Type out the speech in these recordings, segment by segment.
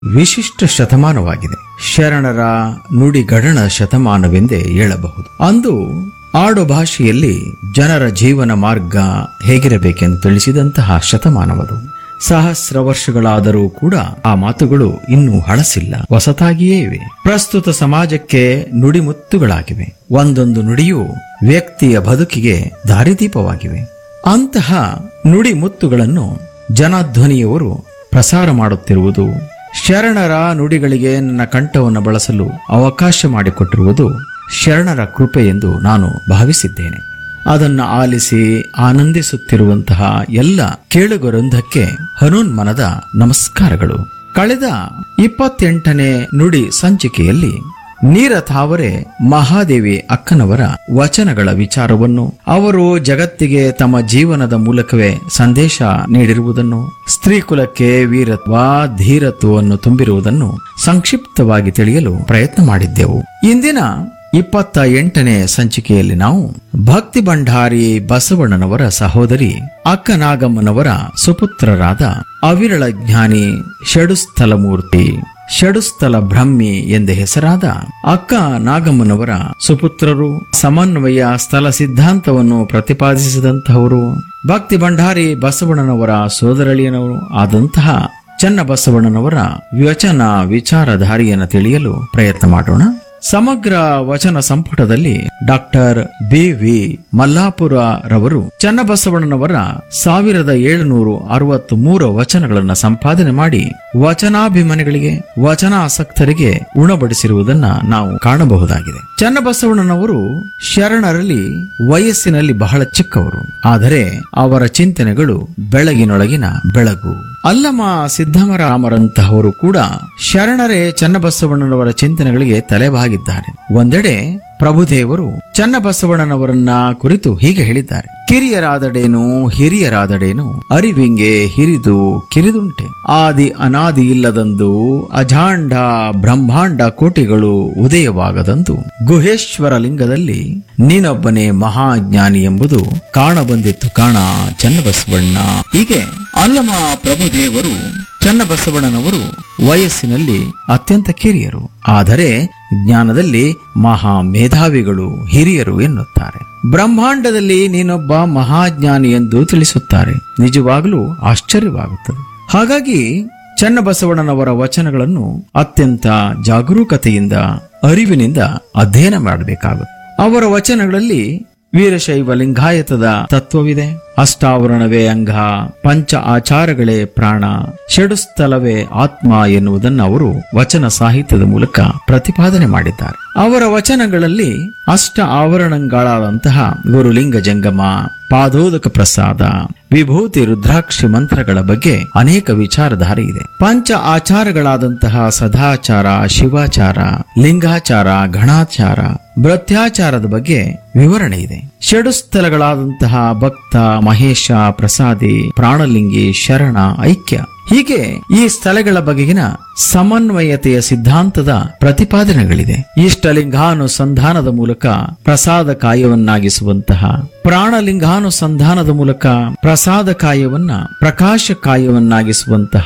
ವಿಶಿಷ್ಟ ಶತಮಾನವಾಗಿದೆ ಶರಣರ ನುಡಿಗಡಣ ಶತಮಾನವೆಂದೇ ಹೇಳಬಹುದು ಅಂದು ಆಡು ಭಾಷೆಯಲ್ಲಿ ಜನರ ಜೀವನ ಮಾರ್ಗ ಹೇಗಿರಬೇಕೆಂದು ತಿಳಿಸಿದಂತಹ ಶತಮಾನವದು ಸಹಸ್ರ ವರ್ಷಗಳಾದರೂ ಕೂಡ ಆ ಮಾತುಗಳು ಇನ್ನೂ ಹಳಸಿಲ್ಲ ಹೊಸತಾಗಿಯೇ ಇವೆ ಪ್ರಸ್ತುತ ಸಮಾಜಕ್ಕೆ ನುಡಿಮುತ್ತುಗಳಾಗಿವೆ ಒಂದೊಂದು ನುಡಿಯು ವ್ಯಕ್ತಿಯ ಬದುಕಿಗೆ ದಾರಿದೀಪವಾಗಿವೆ ಅಂತಹ ನುಡಿಮುತ್ತುಗಳನ್ನು ಜನಧ್ವನಿಯವರು ಪ್ರಸಾರ ಮಾಡುತ್ತಿರುವುದು ಶರಣರ ನುಡಿಗಳಿಗೆ ನನ್ನ ಕಂಠವನ್ನು ಬಳಸಲು ಅವಕಾಶ ಮಾಡಿಕೊಟ್ಟಿರುವುದು ಶರಣರ ಕೃಪೆ ಎಂದು ನಾನು ಭಾವಿಸಿದ್ದೇನೆ ಅದನ್ನು ಆಲಿಸಿ ಆನಂದಿಸುತ್ತಿರುವಂತಹ ಎಲ್ಲ ಕೇಳುಗರೊಂದಕ್ಕೆ ಹನುನ್ಮನದ ನಮಸ್ಕಾರಗಳು ಕಳೆದ ಇಪ್ಪತ್ತೆಂಟನೇ ನುಡಿ ಸಂಚಿಕೆಯಲ್ಲಿ ನೀರ ತಾವರೆ ಮಹಾದೇವಿ ಅಕ್ಕನವರ ವಚನಗಳ ವಿಚಾರವನ್ನು ಅವರು ಜಗತ್ತಿಗೆ ತಮ್ಮ ಜೀವನದ ಮೂಲಕವೇ ಸಂದೇಶ ನೀಡಿರುವುದನ್ನು ಸ್ತ್ರೀ ಕುಲಕ್ಕೆ ವೀರತ್ವ ಧೀರತ್ವವನ್ನು ತುಂಬಿರುವುದನ್ನು ಸಂಕ್ಷಿಪ್ತವಾಗಿ ತಿಳಿಯಲು ಪ್ರಯತ್ನ ಮಾಡಿದ್ದೆವು ಇಂದಿನ ಇಪ್ಪತ್ತ ಎಂಟನೇ ಸಂಚಿಕೆಯಲ್ಲಿ ನಾವು ಭಕ್ತಿ ಭಂಡಾರಿ ಬಸವಣ್ಣನವರ ಸಹೋದರಿ ಅಕ್ಕ ನಾಗಮ್ಮನವರ ಸುಪುತ್ರರಾದ ಅವಿರಳ ಜ್ಞಾನಿ ಷಡುಸ್ಥಲಮೂರ್ತಿ ಷಡುಸ್ಥಲ ಬ್ರಹ್ಮಿ ಎಂದೇ ಹೆಸರಾದ ಅಕ್ಕ ನಾಗಮ್ಮನವರ ಸುಪುತ್ರರು ಸಮನ್ವಯ ಸ್ಥಳ ಸಿದ್ಧಾಂತವನ್ನು ಪ್ರತಿಪಾದಿಸಿದಂತಹವರು ಭಕ್ತಿ ಭಂಡಾರಿ ಬಸವಣ್ಣನವರ ಸೋದರಳಿಯನವರು ಆದಂತಹ ಚನ್ನಬಸವಣ್ಣನವರ ವಚನ ವಿಚಾರಧಾರಿಯನ್ನು ತಿಳಿಯಲು ಪ್ರಯತ್ನ ಮಾಡೋಣ ಸಮಗ್ರ ವಚನ ಸಂಪುಟದಲ್ಲಿ ಡಾಕ್ಟರ್ ಬಿ ವಿ ಮಲ್ಲಾಪುರ ರವರು ಚನ್ನಬಸವಣ್ಣನವರ ಸಾವಿರದ ಏಳುನೂರು ಅರವತ್ತು ಮೂರು ವಚನಗಳನ್ನು ಸಂಪಾದನೆ ಮಾಡಿ ವಚನಾಭಿಮಾನಿಗಳಿಗೆ ವಚನಾಸಕ್ತರಿಗೆ ಉಣಬಡಿಸಿರುವುದನ್ನ ನಾವು ಕಾಣಬಹುದಾಗಿದೆ ಚನ್ನಬಸವಣ್ಣನವರು ಶರಣರಲ್ಲಿ ವಯಸ್ಸಿನಲ್ಲಿ ಬಹಳ ಚಿಕ್ಕವರು ಆದರೆ ಅವರ ಚಿಂತನೆಗಳು ಬೆಳಗಿನೊಳಗಿನ ಬೆಳಗು ಅಲ್ಲಮ ಸಿದ್ದರಾಮರಂತಹವರು ಕೂಡ ಶರಣರೇ ಚನ್ನಬಸವಣ್ಣನವರ ಚಿಂತನೆಗಳಿಗೆ ತಲೆಬಾಗಿದ್ದಾರೆ ಒಂದೆಡೆ ಪ್ರಭುದೇವರು ಚನ್ನಬಸವಣ್ಣನವರನ್ನ ಕುರಿತು ಹೀಗೆ ಹೇಳಿದ್ದಾರೆ ಕಿರಿಯರಾದಡೇನು ಹಿರಿಯರಾದಡೇನು ಅರಿವಿಂಗೆ ಹಿರಿದು ಕಿರಿದುಂಟೆ ಆದಿ ಅನಾದಿ ಇಲ್ಲದಂದು ಅಜಾಂಡ ಬ್ರಹ್ಮಾಂಡ ಕೋಟಿಗಳು ಉದಯವಾಗದಂದು ಗುಹೇಶ್ವರ ಲಿಂಗದಲ್ಲಿ ನೀನೊಬ್ಬನೇ ಮಹಾಜ್ಞಾನಿ ಎಂಬುದು ಕಾಣಬಂದಿತ್ತು ಕಾಣ ಚನ್ನಬಸವಣ್ಣ ಹೀಗೆ ಅಲ್ಲಮ ಪ್ರಭುದೇವರು ಚನ್ನಬಸವಣ್ಣನವರು ವಯಸ್ಸಿನಲ್ಲಿ ಅತ್ಯಂತ ಕಿರಿಯರು ಆದರೆ ಜ್ಞಾನದಲ್ಲಿ ಮಹಾ ಮೇಧಾವಿಗಳು ಹಿರಿಯರು ಎನ್ನುತ್ತಾರೆ ಬ್ರಹ್ಮಾಂಡದಲ್ಲಿ ನೀನೊಬ್ಬ ಮಹಾಜ್ಞಾನಿ ಎಂದು ತಿಳಿಸುತ್ತಾರೆ ನಿಜವಾಗಲೂ ಆಶ್ಚರ್ಯವಾಗುತ್ತದೆ ಹಾಗಾಗಿ ಚನ್ನಬಸವಣ್ಣನವರ ವಚನಗಳನ್ನು ಅತ್ಯಂತ ಜಾಗರೂಕತೆಯಿಂದ ಅರಿವಿನಿಂದ ಅಧ್ಯಯನ ಮಾಡಬೇಕಾಗುತ್ತೆ ಅವರ ವಚನಗಳಲ್ಲಿ ವೀರಶೈವ ಲಿಂಗಾಯತದ ತತ್ವವಿದೆ ಅಷ್ಟಾವರಣವೇ ಅಂಗ ಪಂಚ ಆಚಾರಗಳೇ ಪ್ರಾಣ ಷಡುಸ್ಥಲವೇ ಆತ್ಮ ಎನ್ನುವುದನ್ನು ಅವರು ವಚನ ಸಾಹಿತ್ಯದ ಮೂಲಕ ಪ್ರತಿಪಾದನೆ ಮಾಡಿದ್ದಾರೆ ಅವರ ವಚನಗಳಲ್ಲಿ ಅಷ್ಟ ಆವರಣಗಳಾದಂತಹ ಗುರುಲಿಂಗ ಜಂಗಮ ಪಾದೋದಕ ಪ್ರಸಾದ ವಿಭೂತಿ ರುದ್ರಾಕ್ಷಿ ಮಂತ್ರಗಳ ಬಗ್ಗೆ ಅನೇಕ ವಿಚಾರಧಾರೆ ಇದೆ ಪಂಚ ಆಚಾರಗಳಾದಂತಹ ಸದಾಚಾರ ಶಿವಾಚಾರ ಲಿಂಗಾಚಾರ ಗಣಾಚಾರ ಭೃತ್ಯಾಚಾರದ ಬಗ್ಗೆ ವಿವರಣೆ ಇದೆ ಷಡುಸ್ಥಲಗಳಾದಂತಹ ಭಕ್ತ ಮಹೇಶ ಪ್ರಸಾದಿ ಪ್ರಾಣಲಿಂಗಿ ಶರಣ ಐಕ್ಯ ಹೀಗೆ ಈ ಸ್ಥಳಗಳ ಬಗೆಗಿನ ಸಮನ್ವಯತೆಯ ಸಿದ್ಧಾಂತದ ಪ್ರತಿಪಾದನೆಗಳಿದೆ ಇಷ್ಟಲಿಂಗಾನುಸಂಧಾನದ ಮೂಲಕ ಪ್ರಸಾದ ಕಾಯವನ್ನಾಗಿಸುವಂತಹ ಪ್ರಾಣಲಿಂಗಾನುಸಂಧಾನದ ಮೂಲಕ ಪ್ರಸಾದ ಕಾಯವನ್ನ ಪ್ರಕಾಶ ಕಾಯವನ್ನಾಗಿಸುವಂತಹ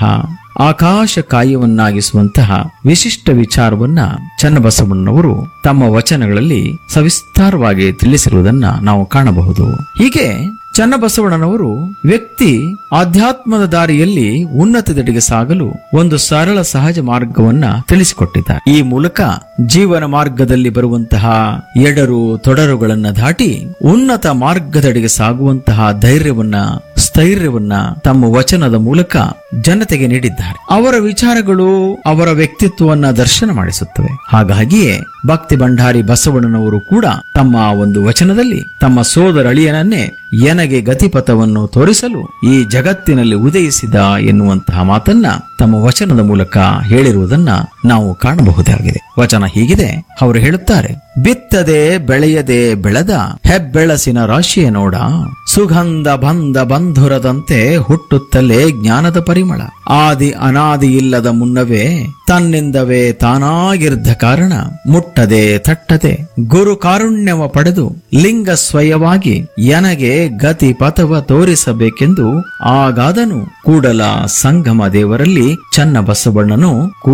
ಆಕಾಶ ಕಾಯವನ್ನಾಗಿಸುವಂತಹ ವಿಶಿಷ್ಟ ವಿಚಾರವನ್ನ ಚನ್ನಬಸವಣ್ಣನವರು ತಮ್ಮ ವಚನಗಳಲ್ಲಿ ಸವಿಸ್ತಾರವಾಗಿ ತಿಳಿಸಿರುವುದನ್ನ ನಾವು ಕಾಣಬಹುದು ಹೀಗೆ ಚನ್ನಬಸವಣ್ಣನವರು ವ್ಯಕ್ತಿ ಆಧ್ಯಾತ್ಮದ ದಾರಿಯಲ್ಲಿ ಉನ್ನತದೆಡೆಗೆ ಸಾಗಲು ಒಂದು ಸರಳ ಸಹಜ ಮಾರ್ಗವನ್ನ ತಿಳಿಸಿಕೊಟ್ಟಿದ್ದಾರೆ ಈ ಮೂಲಕ ಜೀವನ ಮಾರ್ಗದಲ್ಲಿ ಬರುವಂತಹ ಎಡರು ತೊಡರುಗಳನ್ನ ದಾಟಿ ಉನ್ನತ ಮಾರ್ಗದೆಡೆಗೆ ಸಾಗುವಂತಹ ಧೈರ್ಯವನ್ನ ಸ್ಥೈರ್ಯವನ್ನ ತಮ್ಮ ವಚನದ ಮೂಲಕ ಜನತೆಗೆ ನೀಡಿದ್ದಾರೆ ಅವರ ವಿಚಾರಗಳು ಅವರ ವ್ಯಕ್ತಿತ್ವವನ್ನ ದರ್ಶನ ಮಾಡಿಸುತ್ತವೆ ಹಾಗಾಗಿಯೇ ಭಕ್ತಿ ಭಂಡಾರಿ ಬಸವಣ್ಣನವರು ಕೂಡ ತಮ್ಮ ಒಂದು ವಚನದಲ್ಲಿ ತಮ್ಮ ಸೋದರಳಿಯನನ್ನೇ ಎನಗೆ ಗತಿಪಥವನ್ನು ತೋರಿಸಲು ಈ ಜಗತ್ತಿನಲ್ಲಿ ಉದಯಿಸಿದ ಎನ್ನುವಂತಹ ಮಾತನ್ನ ತಮ್ಮ ವಚನದ ಮೂಲಕ ಹೇಳಿರುವುದನ್ನ ನಾವು ಕಾಣಬಹುದಾಗಿದೆ ವಚನ ಹೀಗಿದೆ ಅವರು ಹೇಳುತ್ತಾರೆ ಬಿತ್ತದೆ ಬೆಳೆಯದೆ ಬೆಳೆದ ಹೆಬ್ಬೆಳಸಿನ ರಾಶಿಯ ನೋಡ ಸುಗಂಧ ಬಂಧ ಬಂಧುರದಂತೆ ಹುಟ್ಟುತ್ತಲೇ ಜ್ಞಾನದ ಪರಿಮಳ ಆದಿ ಅನಾದಿ ಇಲ್ಲದ ಮುನ್ನವೇ ತನ್ನಿಂದವೇ ತಾನಾಗಿರ್ದ ಕಾರಣ ಮುಟ್ಟ ಮುಟ್ಟದೆ ತಟ್ಟದೆ ಗುರು ಕಾರುಣ್ಯವ ಪಡೆದು ಲಿಂಗ ಸ್ವಯವಾಗಿ ಯನಗೆ ಗತಿ ಪಥವ ತೋರಿಸಬೇಕೆಂದು ಆಗಾದನು ಕೂಡಲ ಸಂಗಮ ದೇವರಲ್ಲಿ ಚನ್ನ ಬಸವಣ್ಣನು